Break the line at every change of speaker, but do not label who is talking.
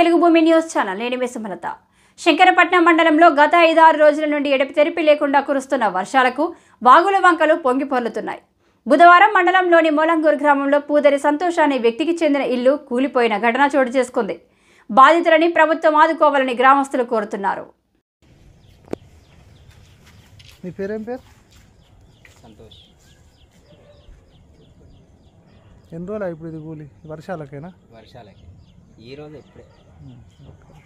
తెలుగు భూమి news channel నేను మీ సుమలత శంకరపట్నం మండలంలో గత ఐదారు రోజుల నుండి ఎడపితెరిపి లేకుండా కురుస్తున్న వర్షాలకు వాగుల వంకలు పొంగి పొర్లుతున్నాయి బుధవారం మండలంలోని మొలంగూరు గ్రామంలో పూదరి సంతోష్ అనే వ్యక్తికి చెందిన ఇల్లు కూలిపోయిన ఘటన చోటు చేసుకుంది బాధితులని ప్రభుత్వం ఆదుకోవాలని గ్రామస్తులు కోరుతున్నారు
మీ పేరేం పేరు
సంతోష్
ఎన్ని రోజులు ఇప్పుడు ఇది కూలి వర్షాలకైనా
వర్షాలకి ఈరోజు ఇప్పుడే
ఓకే